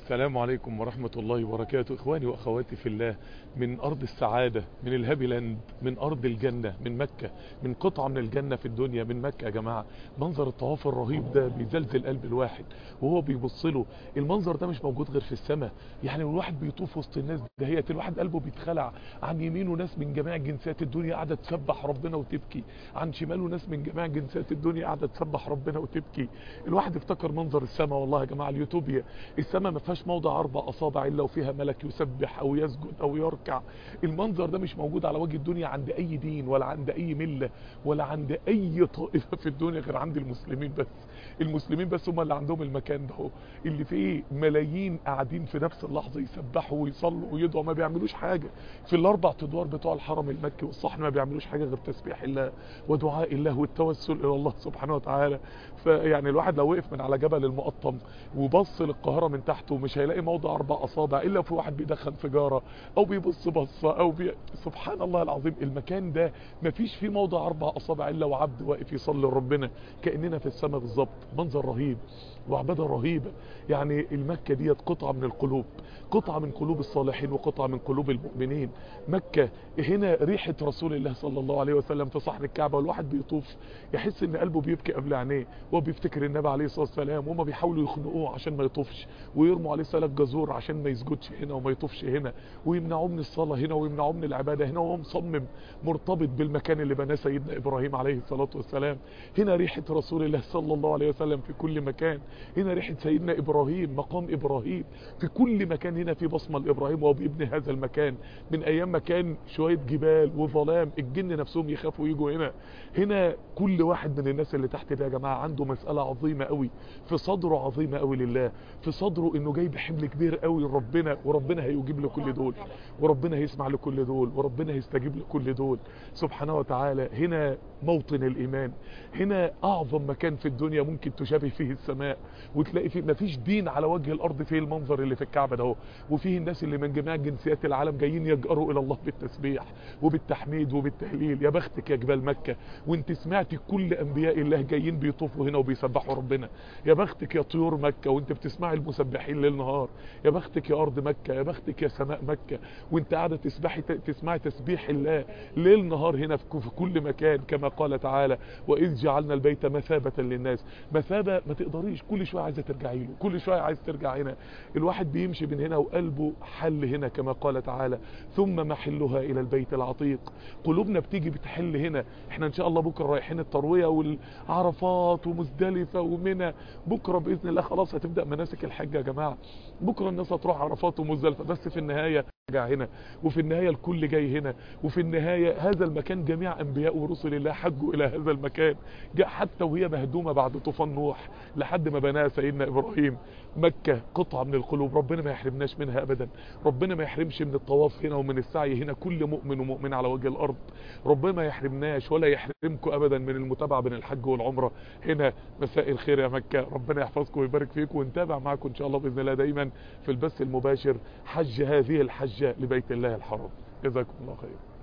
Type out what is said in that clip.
السلام عليكم ورحمة الله وبركاته إخواني وأخواتي في الله من أرض السعادة من الهابيلاند من أرض الجنة من مكة من قطعة من الجنة في الدنيا من مكة يا جماعة منظر الطواف الرهيب ده بيزلزل قلب الواحد وهو بيبص له المنظر ده مش موجود غير في السماء يعني الواحد بيطوف وسط الناس دهيت الواحد قلبه بيتخلع عن يمينه ناس من جميع جنسيات الدنيا قاعدة تسبح ربنا وتبكي عن شماله ناس من جميع جنسيات الدنيا قاعدة تسبح ربنا وتبكي الواحد افتكر منظر السماء والله يا جماعة اليوتوبيا السماء ما فيهاش موضع اربع اصابع الا وفيها ملك يسبح او يسجد او يركع المنظر ده مش موجود على وجه الدنيا عند اي دين ولا عند اي ملة ولا عند اي طائفة في الدنيا غير عند المسلمين بس المسلمين بس هم اللي عندهم المكان ده اللي فيه ملايين قاعدين في نفس اللحظة يسبحوا ويصلوا ويدعوا ما بيعملوش حاجة في الاربع ادوار بتوع الحرم المكي والصحن ما بيعملوش حاجة غير تسبيح الله ودعاء الله والتوسل الى الله سبحانه وتعالى فيعني الواحد لو وقف من على جبل المقطم وبص للقاهرة من تحته مش هيلاقي موضع اربع اصابع الا في واحد بيدخن سيجاره او بيبص بصه او بي... سبحان الله العظيم المكان ده مفيش فيه موضع اربع اصابع الا وعبد واقف يصلي لربنا كاننا في السماء بالظبط منظر رهيب وعباده رهيبه يعني المكه ديت قطعه من القلوب قطعه من قلوب الصالحين وقطعه من قلوب المؤمنين مكه هنا ريحه رسول الله صلى الله عليه وسلم في صحن الكعبه والواحد بيطوف يحس ان قلبه بيبكي قبل عينيه وهو بيفتكر النبي عليه الصلاه والسلام وهم بيحاولوا يخنقوه عشان ما يطوفش ويرموا عليه سلك جزور عشان ما يسجدش هنا وما يطوفش هنا ويمنعوه من الصلاه هنا ويمنعوه من العباده هنا وهو مصمم مرتبط بالمكان اللي بناه سيدنا ابراهيم عليه الصلاه والسلام هنا ريحه رسول الله صلى الله عليه وسلم في كل مكان هنا ريحه سيدنا ابراهيم مقام ابراهيم في كل مكان هنا في بصمه لابراهيم وهو بيبني هذا المكان من ايام ما كان شويه جبال وظلام الجن نفسهم يخافوا يجوا هنا هنا كل واحد من الناس اللي تحت ده يا جماعه عنده مساله عظيمه قوي في صدره عظيمه قوي لله في صدره انه جاي بحمل كبير قوي لربنا وربنا هيجيب له كل دول وربنا هيسمع لكل دول وربنا هيستجيب لكل دول سبحانه وتعالى هنا موطن الايمان هنا اعظم مكان في الدنيا ممكن تشابه فيه السماء وتلاقي فيه مفيش دين على وجه الارض فيه المنظر اللي في الكعبه ده وفيه الناس اللي من جميع جنسيات العالم جايين يجأروا الى الله بالتسبيح وبالتحميد وبالتهليل يا بختك يا جبال مكه وانت سمعتي كل انبياء الله جايين بيطوفوا هنا وبيسبحوا ربنا يا بختك يا طيور مكه وانت بتسمعي المسبحين ليل نهار يا بختك يا ارض مكه يا بختك يا سماء مكه وانت قاعده تسبحي تسمعي تسبيح الله ليل نهار هنا في كل مكان كما قال تعالى واذ جعلنا البيت مثابه للناس مثابه ما تقدريش كل شويه عايزه ترجعي له كل شويه عايز ترجع هنا الواحد بيمشي من هنا وقلبه حل هنا كما قال تعالى ثم محلها الى البيت العتيق قلوبنا بتيجي بتحل هنا احنا ان شاء الله بكره رايحين الترويه والعرفات ومزدلفه ومنى بكره باذن الله خلاص هتبدا مناسك الحج يا جماعه بكره الناس هتروح عرفات ومزدلفه بس في النهايه رجع هنا وفي النهاية الكل جاي هنا وفي النهاية هذا المكان جميع انبياء ورسل الله حجوا الى هذا المكان جاء حتى وهي مهدومة بعد طوفان نوح لحد ما بناها سيدنا ابراهيم مكة قطعة من القلوب ربنا ما يحرمناش منها ابدا ربنا ما يحرمش من الطواف هنا ومن السعي هنا كل مؤمن ومؤمن على وجه الارض ربنا ما يحرمناش ولا يحرمكم ابدا من المتابعة بين الحج والعمرة هنا مساء الخير يا مكة ربنا يحفظكم ويبارك فيكم ونتابع معكم ان شاء الله باذن الله دايما في البث المباشر حج هذه الحجة لبيت الله الحرام جزاكم الله خير